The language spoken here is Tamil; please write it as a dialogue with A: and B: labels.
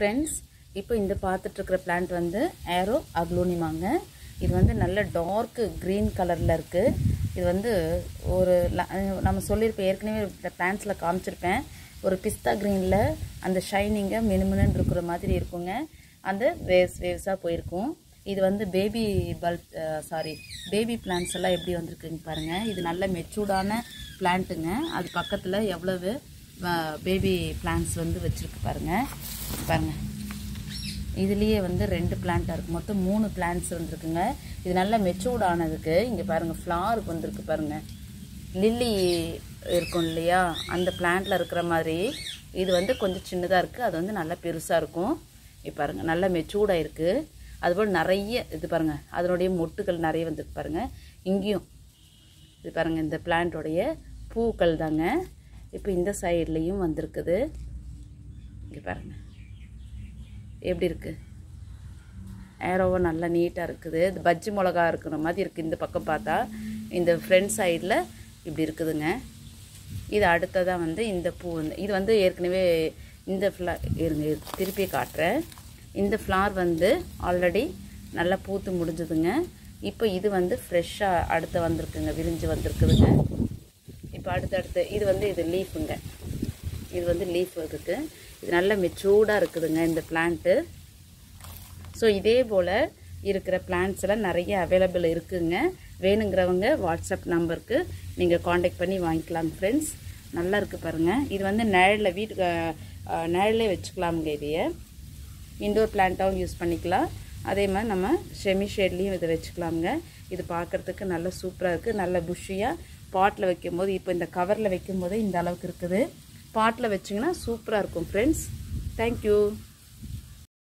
A: ஃப்ரெண்ட்ஸ் இப்போ இந்த பார்த்துட்ருக்கிற பிளான்ட் வந்து ஏரோ அக்லோனிமாங்க இது வந்து நல்ல டார்க் க்ரீன் கலரில் இருக்குது இது வந்து ஒரு ல- நம்ம சொல்லியிருப்போம் ஏற்கனவே இந்த பிளான்ட்ஸில் காமிச்சிருப்பேன் ஒரு பிஸ்தா க்ரீனில் அந்த ஷைனிங்கை மினுமினுன்னு இருக்கிற மாதிரி இருக்குங்க அந்த வேவ்ஸ் வேவ்ஸாக போயிருக்கும் இது வந்து baby bulb sorry baby plants எல்லாம் எப்படி வந்திருக்குங்க பாருங்கள் இது நல்ல மெச்சூர்டான பிளான்ட்டுங்க அது பக்கத்தில் எவ்வளவு பேபி பிளான்ட்ஸ் வந்து வச்சுருக்கு பாருங்கள் பாருங்கள் இதுலேயே வந்து ரெண்டு பிளான்ட்டாக இருக்குது மொத்தம் மூணு பிளான்ட்ஸ் வந்துருக்குங்க இது நல்லா மெச்சூர்ட் ஆனதுக்கு இங்கே பாருங்கள் ஃப்ளாருக்கு வந்திருக்கு பாருங்கள் லில்லி இருக்கும் இல்லையா அந்த பிளான்ட்டில் இருக்கிற மாதிரி இது வந்து கொஞ்சம் சின்னதாக இருக்குது அது வந்து நல்லா பெருசாக இருக்கும் இப்போ பாருங்கள் நல்லா மெச்சூர்டாக இருக்குது அதுபோல் நிறைய இது பாருங்கள் அதனுடைய மொட்டுகள் நிறைய வந்துருக்கு பாருங்கள் இங்கேயும் இது பாருங்கள் இந்த பிளான்ட்டோடைய பூக்கள் தாங்க இப்போ இந்த சைட்லேயும் வந்திருக்குது இங்கே பாருங்கள் எப்படி இருக்குது ஏரோவும் நல்லா நீட்டாக இருக்குது இது பஜ்ஜி மிளகா இருக்கிற மாதிரி இருக்குது இந்த பக்கம் பார்த்தா இந்த ஃப்ரண்ட் சைடில் இப்படி இருக்குதுங்க இது அடுத்ததாக வந்து இந்த பூ வந்து இது வந்து ஏற்கனவே இந்த ஃப்ளா இருங்க இரு, திருப்பி காட்டுறேன் இந்த ஃப்ளார் வந்து ஆல்ரெடி நல்லா பூத்து முடிஞ்சுதுங்க இப்போ இது வந்து ஃப்ரெஷ்ஷாக அடுத்து வந்திருக்குங்க விரிஞ்சு வந்திருக்குதுங்க இப்போ அடுத்தடுத்து இது வந்து இது லீஃபுங்க இது வந்து லீஃப் இருக்குது இது நல்ல மெச்சூர்டாக இருக்குதுங்க இந்த பிளான்ட்டு ஸோ இதே போல் இருக்கிற பிளான்ஸ் எல்லாம் நிறைய அவைலபிள் இருக்குங்க வேணுங்கிறவங்க வாட்ஸ்அப் நம்பருக்கு நீங்கள் காண்டாக்ட் பண்ணி வாங்கிக்கலாம் ஃப்ரெண்ட்ஸ் நல்லா இருக்குது பாருங்கள் இது வந்து நிழலில் வீட்டுக்கு அஹ், நிழல்லே வச்சுக்கலாமுங்க இதைய இண்டோர் பிளான்ட்டாகவும் யூஸ் பண்ணிக்கலாம் அதே மாதிரி நம்ம செமி ஷேட்லேயும் இதை வச்சுக்கலாமுங்க இது பார்க்குறதுக்கு நல்ல சூப்பராக இருக்குது நல்ல புஷ்ஷியாக பாட்டில் வைக்கும்போது இப்போ இந்த கவரில் வைக்கும்போது இந்த அளவுக்கு இருக்குது பாட்டில் வச்சிங்கன்னா சூப்பராக இருக்கும் ஃப்ரெண்ட்ஸ் தேங்க்யூ